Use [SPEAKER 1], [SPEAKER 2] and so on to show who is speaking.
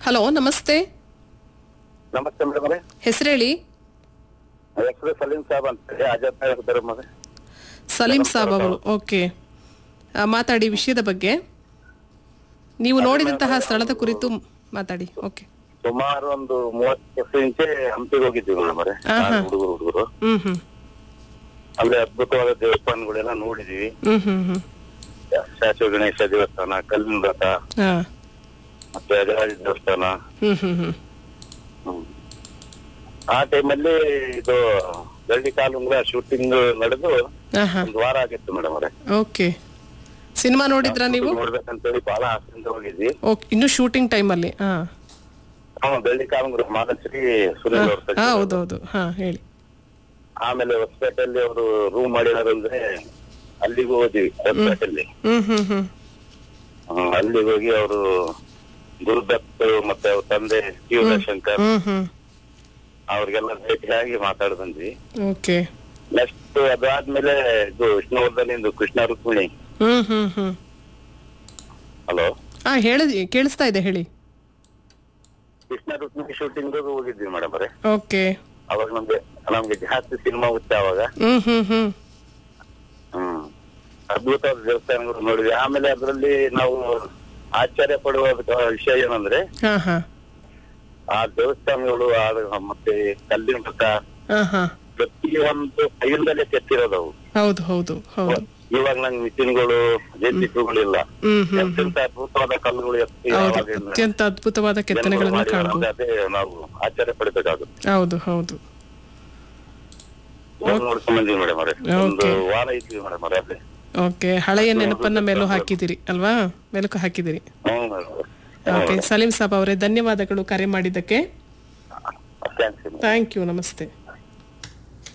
[SPEAKER 1] Hello ನಮಸ್ತೆ
[SPEAKER 2] ನಮಸ್ತೆ madam ಅವರೇ
[SPEAKER 1] ಹೆಸರು ಹೇಳಿ
[SPEAKER 2] ಹೆಸರು ಸಲೀಂ ಸಾಬ್ ಅಂತ ಹೇಳಿ ಆಜಾದ್ ನಗರ ಧರ್ಮದ
[SPEAKER 1] ಸಲೀಂ ಸಾಬ್ ಅವರು ಓಕೆ ಆ, ಮಾತಾಡಿ ವಿಷಯದ ಬಗ್ಗೆ ನೀವು ನೋಡಿದಂತಹ ಸ್ಥಳದ ಕುರಿತು ಮಾತಾಡಿ ಓಕೆ
[SPEAKER 2] ಸುಮಾರು ಒಂದು ಮೂವತ್ತು ವರ್ಷ ಇಂಚೆ ಹಂಪಿಗೆ ಹೋಗಿದ್ವಿ ಮೇಡಮ್ ಅವರೇ
[SPEAKER 1] ಆಹಾ.
[SPEAKER 2] ಹುಡುಗರು ಹುಡುಗರು
[SPEAKER 1] ಹ್ಮ್ ಹ್ಮ್
[SPEAKER 2] ಅಲ್ಲಿ ಅದ್ಭುತವಾದ ದೇವಸ್ಥಾನಗಳೆಲ್ಲ ನೋಡಿದ್ವಿ
[SPEAKER 1] ಹ್ಮ್ ಹ್ಮ್ ಹ್ಮ್
[SPEAKER 2] ಶಾಶ್ವ ಗಣೇಶ ದೇವಸ್ಥಾನ ಕಲ್ಲಿನ ರಥ
[SPEAKER 1] ಹಾ
[SPEAKER 2] ಮತ್ತೆ ಅಜರಾಜ ದೇವಸ್ಥಾನ
[SPEAKER 1] ಹ್ಮ್ ಹ್ಮ್ ಹ್ಮ್
[SPEAKER 2] ಹ್ಮ್. ಆ ಟೈಮಲ್ಲಿ ಇದು ಗರಡಿ ಕಾಲುಂಗ್ರ ಶೂಟಿಂಗ್ ನಡೆದು
[SPEAKER 1] ಹಾ ಹಾ
[SPEAKER 2] ಒಂದು ವಾರ ಆಗಿತ್ತು ಮೇಡಮ್ ಅವರೇ
[SPEAKER 1] ಓಕೆ ಸಿನಿಮಾ ನೋಡಿದ್ರಾ ನೀವು
[SPEAKER 2] ನೋಡ್ಬೇಕಂತೇಳಿ ಬಹಳ ಆಸೆಯಿಂದ ಹೋಗಿದ್ವಿ
[SPEAKER 1] ಓಕೆ ಇನ್ನು ಶೂಟಿಂಗ್ ಟೈಮಲ್ಲಿ ಹಾ
[SPEAKER 2] ಹ್ಮ್ ಗರಡಿ ಕಾಲುಂಗ್ರ ಮಾಲಶ್ರೀ ಸುನಿಲ್ ಅವ್ರ
[SPEAKER 1] ಹಾ ಹೌದೌದು ಹಾ ಹೇಳಿ
[SPEAKER 2] ಆಮೇಲೆ ಹೊಸಪೇಟೆಯಲ್ಲಿ ಅವರು ರೂಮ್ ಮಾಡಿದಾರಂದ್ರೆ ಅಲ್ಲಿಗೂ ಹೋದ್ವಿ ಹೊಸಪೇಟೆಯಲ್ಲಿ
[SPEAKER 1] ಹ್ಮ್ ಹ್ಮ್ ಹ್ಮ್
[SPEAKER 2] ಹ್ಮ್, ಅಲ್ಲಿಗೆ ಹೋಗಿ ಅವರು ಗುರುದತ್ ಮತ್ತೆ ಅವ್ರ ತಂದೆ ಶಿವಶಂಕರ್
[SPEAKER 1] ಹ್ಮ್ ಹ್ಮ್
[SPEAKER 2] ಅವ್ರಿಗೆಲ್ಲ ಭೇಟಿಯಾಗಿ ಮಾತಾಡ್ ಬಂದ್ವಿ
[SPEAKER 1] ಓಕೆ
[SPEAKER 2] ನೆಕ್ಸ್ಟ್ ಅದಾದ್ಮೇಲೆ ಇದು ವಿಷ್ಣುವರ್ಧನಿಂದು ಕೃಷ್ಣ ರುಕ್ಮಿಣಿ
[SPEAKER 1] ಹ್ಮ್ ಹ್ಮ್ ಹ್ಮ್
[SPEAKER 2] ಹಲೋ
[SPEAKER 1] ಹಾ ಹೇಳಿ ಕೇಳಿಸ್ತಾ ಇದೆ ಹೇಳಿ
[SPEAKER 2] ಕೃಷ್ಣ ರುಕ್ಮಿಣಿ ಶೂಟಿಂಗ್ ಹೋಗಿದ್ವಿ ಮೇಡಮ್ ಅವರೇ
[SPEAKER 1] ಓಕೆ
[SPEAKER 2] ಅವಾಗ ನಮ್ಗೆ ನಮ್ಗೆ ಜಾಸ್ತಿ ಸಿನಿಮಾ ಹುಚ್ಚ ಅವಾಗ
[SPEAKER 1] ಹ್ಮ್ ಹ್ಮ್ ಹ್ಮ್
[SPEAKER 2] ಹ್ಮ್ ಅದ್ಭುತವಾದ ದೇವಸ್ಥಾನಗಳು ನೋಡಿದ್ವಿ ಆಮೇಲೆ ಅದರಲ್ಲಿ ನಾವು ಆಶ್ಚರ್ಯ ಪಡುವ ವಿಷಯ ಏನಂದ್ರೆ
[SPEAKER 1] ಹಾ ಹಾ
[SPEAKER 2] ಆ ದೇವಸ್ಥಾನಗಳು ಆ ಮತ್ತೆ ಕಲ್ಲಿನ ರಥ
[SPEAKER 1] ಹಾ ಹಾ
[SPEAKER 2] ಪ್ರತಿಯೊಂದು ಕೈಯಿಂದಲೇ ಕೆತ್ತಿರೋದು ಅವು
[SPEAKER 1] ಹೌದು ಹೌದು ಹೌದು
[SPEAKER 2] ಇವಾಗ ನಂಗೆ ಮಿಷಿನ್ಗಳು ಜೆಸಿಪಿಗಳಿಲ್ಲ
[SPEAKER 1] ಹ್ಮ್ ಹ್ಮ್
[SPEAKER 2] ಎಂತೆಂತ ಅದ್ಭುತವಾದ ಕಲ್ಲುಗಳು ಎತ್ತಿ
[SPEAKER 1] ಹೌದು
[SPEAKER 2] ಆವಾಗಿನ
[SPEAKER 1] ಅತ್ಯಂತ ಅದ್ಭುತವಾದ
[SPEAKER 2] ಜನಗಳು
[SPEAKER 1] ಕೆತ್ತನೆಗಳನ್ನ
[SPEAKER 2] ಮಾಡಿದ್ದಾರೆ
[SPEAKER 1] ಕಾಣಬಹುದು
[SPEAKER 2] ಅಂದ್ರೆ ಅದೇ ನಾವು ಆಶ್ಚರ್ಯ ಪಡಬೇಕಾಗುತ್ತೆ
[SPEAKER 1] ಹೌದು ಹೌದು
[SPEAKER 2] ಹೋಗ್ ನೋಡ್ಕೊಂಡ್ ಬಂದ್ವಿ ಮೇಡಮ್ ಅವರೇ ಒಂದು
[SPEAKER 1] Okay.
[SPEAKER 2] ವಾರ ಇದ್ವಿ ಮೇಡಮ್ ಅವರೇ ಅಲ್ಲಿ
[SPEAKER 1] ಓಕೆ ಹಳೆಯ ನೆನಪನ್ನ ಮೇಲೂ ಹಾಕಿದಿರಿ ಅಲ್ವಾ ಮೆಲುಕು ಹಾಕಿದಿರಿ
[SPEAKER 2] ಹ್ಮ್ ಮೇಡಮ್
[SPEAKER 1] ಓಕೆ ಸಲೀಂ ಸಾಬ್ ಅವರೇ ಧನ್ಯವಾದಗಳು ಕರೆ ಮಾಡಿದ್ದಕ್ಕೆ
[SPEAKER 2] ಥ್ಯಾಂಕ್ಸ್
[SPEAKER 1] ಥ್ಯಾಂಕ್ ಯು ನಮಸ್ತೆ